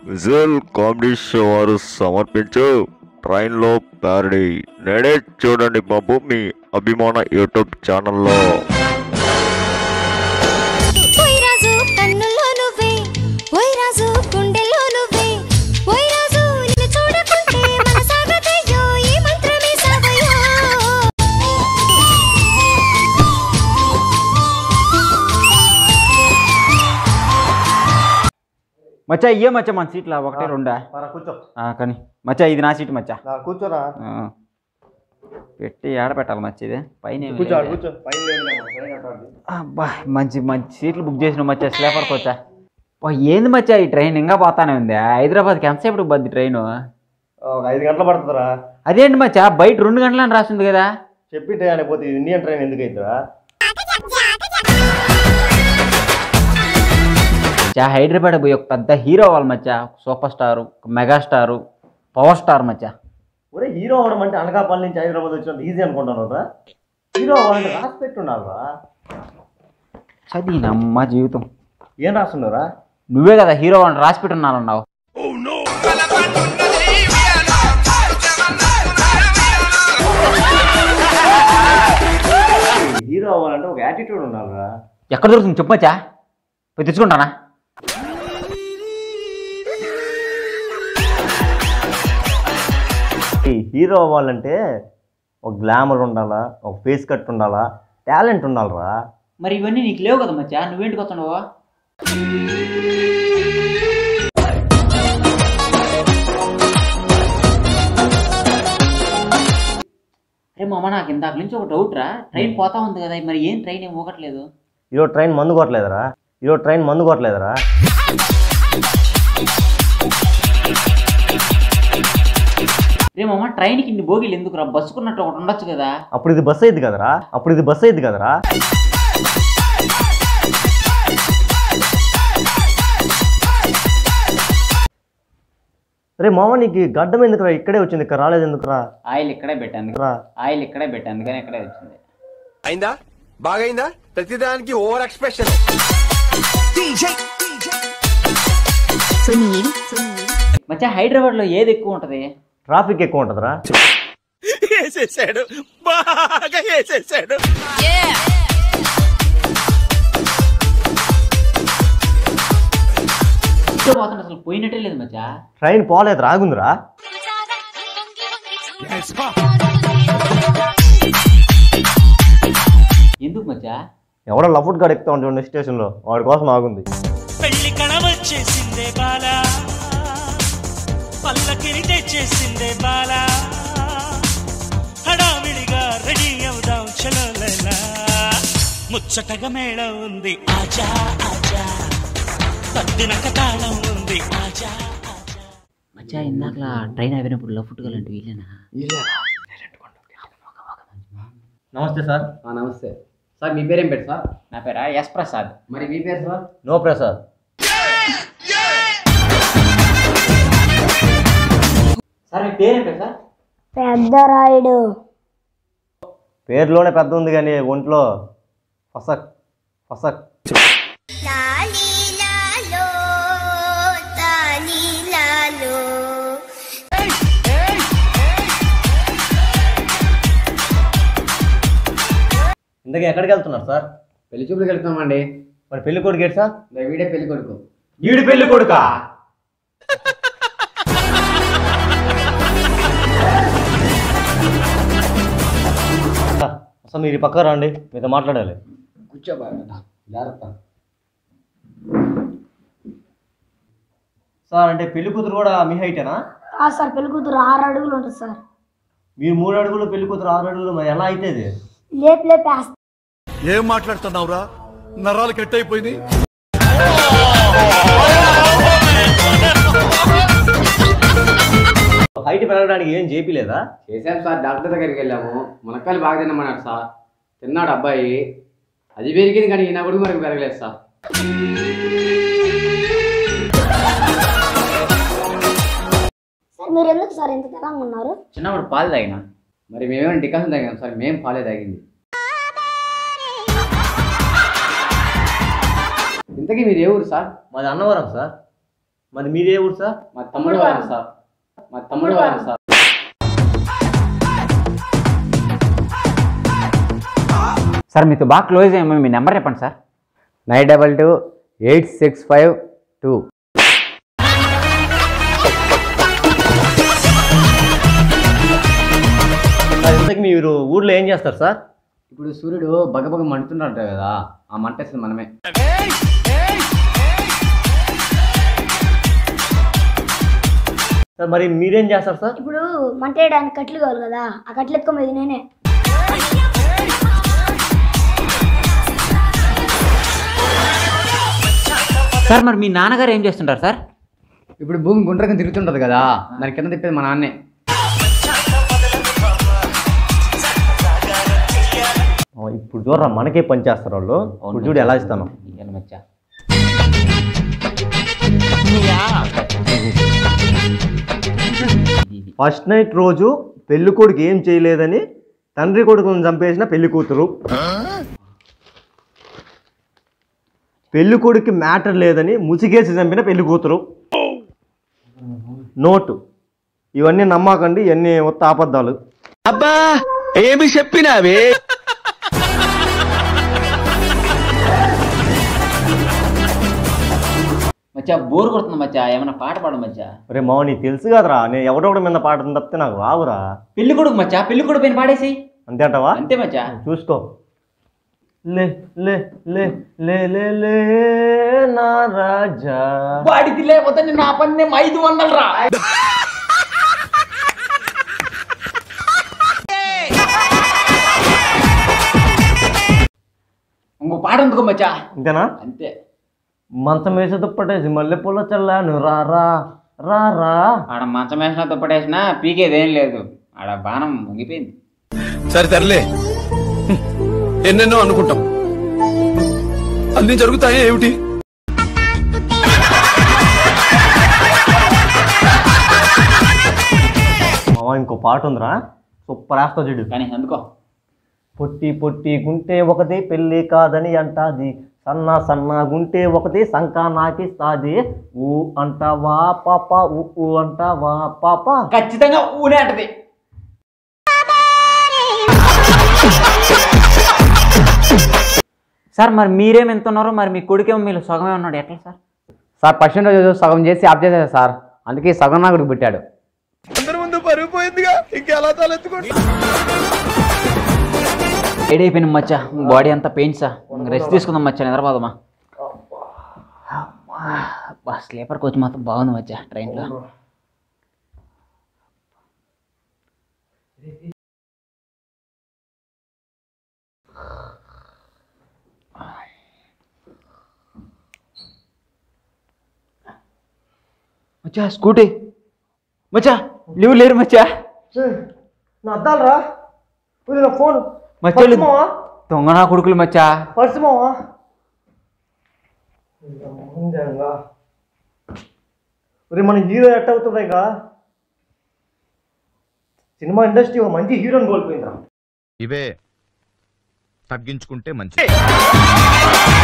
Visual comedy show వారు సమర్పించు ట్రైన్లో ప్యారడీ నేడే చూడండి బాబు మీ అభిమాన యూట్యూబ్ ఛానల్లో ఓయ్ రాజు కన్నుల్లో నువ్వే ఓయ్ రాజు గుండెల్లో నువ్వే ఓయ్ రాజు నిన్ను చూడకుంటే మన సాగతయ్యో ఈ మంత్రమే సాగయ్యో మచ్చా ఇయ్యే మచ్చా మన సీట్లా ఒకటే రెండా పరా కూర్చో ఆ, కానీ మచ్చా ఇది నా సీట్ మచ్చా నా కూర్చోరా ఆ. పెట్టి ఏడ పెట్టాలి మచ్చ ఇది పైన ఏమీ కూర్చో ఆడ లేదు. కూర్చో పైన లేదు పైన కట్టాలి. అబ్బా మంచి మంచి సీట్లు బుక్ చేసిన మచ్చా స్లీపర్కి వచ్చా వా, ఏంది మచ్చా ఈ ట్రైన్ ఇంకా పోతానే ఉంది హైదరాబాద్కి ఎంతసేపు బద్ది ట్రైన్ ఒక ఐదు గంటలు పడుతుందిరా అదేంటి మచ్చా బయట రెండు గంటలని రాసింది కదా చెప్పి అని పోతే ఇది ఇండియన్ ట్రైన్ ఎందుకు అవుతుందా చా హైదరాబాద్ పోయి ఒక పెద్ద హీరో అవ్వాలి మచ్చా super star megastar power star మచ్చా ఒరే హీరో అవడం అంటే అనకాపల్లి నుంచి హైదరాబాద్ వచ్చినంత ఈజీ అనుకుంటాను రా హీరో అవ్వాలంటే రాసి పెట్టుండాలిరా చదివినమ్మ జీవితం ఏం రాస్తున్నారా నువ్వే కదా హీరో అని రాసి పెట్టున్నానన్నావు హీరో అవ్వాలంటే ఒక యాటిట్యూడ్ ఉండాలిరా ఎక్కడ దొరుకుతుంది చెప్పచ్చా పోయి తెచ్చుకుంటానా ఈ హీరో అవ్వాలంటే ఒక గ్లామర్ ఉండాలా ఒక ఫేస్ కట్ ఉండాలా టాలెంట్ ఉండాలిరా మరి ఇవన్నీ నీకు లేవు కదా మచ్చా నువ్వేంటికి వస్తున్నావా అరే మామ నాకు ఇందాక నుంచి ఒక డౌట్ రా ట్రైన్ పోతా ఉంది కదా మరి ఏం ట్రైన్ ఏం ఊగట్లేదు ఈరోజు ట్రైన్ మందు కొట్టలేదురా ఈరోజు ట్రైన్ మందు కొట్టలేదురా రే మామ ట్రైన్కి ఇన్ని బోగిలు ఎందుకు రా బస్సుకున్నట్టు ఒకటి ఉండొచ్చు కదా అప్పుడు ఇది బస్ అయింది కదరా అప్పుడు ఇది బస్ అయింది కదరా రే మామ నీకు ఈ గడ్డం ఎందుకురా ఇక్కడే వచ్చింది ఇక్కడ రాలేదు ఎందుకురా ఆయిల్ ఇక్కడే పెట్టాను రా ఆయిల్ ఇక్కడే పెట్టాను అందుకని ఇక్కడే వచ్చింది అయిందా బాగైందా ప్రతిదానికి ఓవర్ ఎక్స్ప్రెషన్ మచ్చా హైదరాబాద్లో ఏది ఎక్కువ ఉంటుంది ట్రాఫిక్ ఎక్కువ ఉంటుందిరా వేసేసాడు బాగా వేసేసాడు ఇక్కడ పోతుంటే అసలు పోయినట్టే లేదు మచ్చా ట్రైన్ పోలేదు రాగుందిరా ఎందుకు మచ్చా ఎవడో లఫుట్ గాడు ఎక్కుతా ఉంటాడు నెక్స్ట్ స్టేషన్లో వాడి కోసం ఆగుంది పెళ్లి కణవచ్చేసిందే బాల పల్లకిని తెచ్చేసిందే బాల హడావిడిగా రెడీ అవుదాం చలోలలా ముచ్చటగా మేళ ఉంది ఆజా ఆజా పద్దినక తాళం ఉంది ఆజా ఆజా మచ్చా ఇందాకలా ట్రైన్ ఆపినప్పుడు లఫ్ట్ గలంటే వీళ్ళేనా నమస్తే సార్ ఆ, నమస్తే సార్ మీ పేరేం పేరు సార్ నా పేరా ఎస్ ప్రసాద్ మరి మీ పేరు సార్ నో ప్రసాద్ సార్ మీ పేరేం పేరు సార్ పెద్దరాయుడు పేరులోనే పెద్ద ఉంది కానీ ఒంట్లో ఫసక్ ఫసక్ లాలీలాలో తాలీలాలో ఇంతకీ ఎక్కడికి వెళ్తున్నారు సార్ పెళ్లి చూపులకు వెళ్తున్నామండి మరి పెళ్లి కొడుకు ఏంటి సార్ ఇదిగో వీడే పెళ్లి కొడుకు ఈడు పెళ్లి కొడుకా అసలు మీరు ఈ పక్క రండి మీతో మాట్లాడాలి కూర్చో బాగా జాగ్రత్త సార్ అంటే పెళ్లి కూతురు కూడా మీ హైటేనా ఆ సార్ పెళ్లి కూతురు ఆరు అడుగులు ఉంటుంది సార్ మీరు మూడు అడుగులు పెళ్లి కూతురు ఆరు అడుగులు మరి ఎలా అయితే ఇది? లేపు లేపి వేస్తా ఏం మాట్లాడుతున్నావురా నరాలు కట్ అయిపోయింది హైట్ పెరగడానికి ఏం చేపిలేదా చేసాం సార్ డాక్టర్ దగ్గరికి వెళ్ళాము మునక్కాయలు బాగా తినమన్నాడు సార్ తిన్నాడు అబ్బాయి అది పెరిగింది కానీ ఈయన కూడా మనకు పెరగలేదు సార్ సార్ మీరు ఎందుకు సార్ ఇంత తెలంగా ఉన్నారు చిన్నప్పుడు పాలు తాగినా మరి మేమేమైనా డికాషన్ తాగాం సార్ మేము పాలే తాగింది ఇంతకీ మీరు ఏ ఊరు సార్ మాది అన్నవరం సార్ మరి మీదే ఊరు సార్ మా తమ్ముడు వారు సార్ మా తమ్ముడు వారు సార్ సార్ మీతో బాగా క్లోజ్ అయ్యాము మీ నెంబర్ చెప్పండి sir nine double two eight six five two sir ఇంతకు మీరు ఊర్లో ఏం చేస్తారు సార్ ఇప్పుడు సూర్యుడు బగబగ మండుతున్నాడు కదా ఆ మంట వేసింది మనమే సార్ మరి మీరేం చేస్తారు సార్ ఇప్పుడు మంట వేయడానికి కట్లు కావాలి కదా ఆ కట్లు ఎత్తుకోమేది నేనే సార్ మరి మీ నాన్నగారు ఏం చేస్తుంటారు సార్ ఇప్పుడు భూమి గుండ్రగా తిరుగుతుంటది కదా దాని కింద తిప్పేది మా నాన్నే ఆ, ఇప్పుడు చూడరా మనకే పని చేస్తారు వాళ్ళు ఇప్పుడు చూడు ఎలా ఇస్తాను ఇయ్యాలి మచ్చా ఫస్ట్ నైట్ రోజు పెళ్లి కొడుకు ఏం చేయలేదని తండ్రి కొడుకుని చంపేసిన పెళ్లి కూతురు పెళ్లి కొడుకు మ్యాటర్ లేదని ముసిగేసి చంపిన పెళ్లి కూతురు నోటు ఇవన్నీ నమ్మకండి ఇవన్నీ ఉత్త అబద్ధాలు అబ్బా ఏమి చెప్పినావే మచ్చా బోర్ కొడుతుంది మచ్చా ఏమైనా పాట పాడు మచ్చా రే మావ నీకు తెలుసు కదరా నేను ఎవడొకటి మీద పాడడం తప్పితే నాకు రావురా పెళ్లి కొడుకు మచ్చా పెళ్లి కొడుకు పైన పాడేసి అంతే అంటావా అంతే మచ్చా చూసుకో లే లే లే లే లే లే నా రాజా వాడికి లేకపోతే నేను ఆ పని ఐదు వందలు రా ఇంకో పాట ఎందుకో మచ్చా అంతేనా అంతే మంచం వేసి దుప్పటేసి మల్లెపూల చల్లాను రా రా రా రా ఆడ మంచం వేసినా దుప్పటేసినా పీకేదేం లేదు ఆడ బాణం ముగిపోయింది సరే తరలే ఎన్నెన్నో అనుకుంటాం అన్ని జరుగుతాయా ఏమిటి మామ ఇంకో పాట ఉందిరా సూపర్ వేస్తా చూడు కానీ ఎందుకో పొట్టి పొట్టి గుంటే ఒకటి పెళ్ళి కాదని అంటాది సన్న సన్న గుంటే ఒకటి సంక నాకిస్తాది ఊ అంటావా పాప ఊ ఊ అంటావా పాప ఖచ్చితంగా ఊనే అంటది సార్ మరి మీరేం ఎంత ఉన్నారో మరి మీ కొడుకేమో మీరు సగమే ఉన్నాడు ఎట్లా సార్ సార్ పర్సెంట్ రోజు సగం చేసి ఆప్ చేశారు సార్ అందుకే సగం నాకుడికి పెట్టాడు అందరి ముందు పరుగు పోయిందిగా ఇంకెలా తలెత్తుకోండి ఏడైపోయిన మచ్చా బాడీ అంతా పెయిన్సా రెస్ట్ తీసుకుందాం మచ్చా నిద్రపోదామా బా స్లీపర్ కోచ్ మాత్రం బాగుంది మచ్చా ట్రైన్లో మచ్చా స్కూటీ మచ్చా లీవ్ లేరు మచ్చా నా అద్దాలు రా నా ఫోన్ మచ్చలు దొంగ నా కొడుకులు మచ్చా పర్సు మావా ఒరే మన హీరో ఎట్ అవుతుందా ఇంకా సినిమా ఇండస్ట్రీ ఒక మంచి హీరోని కోల్పోయిందిరా ఇవే తగ్గించుకుంటే మంచిది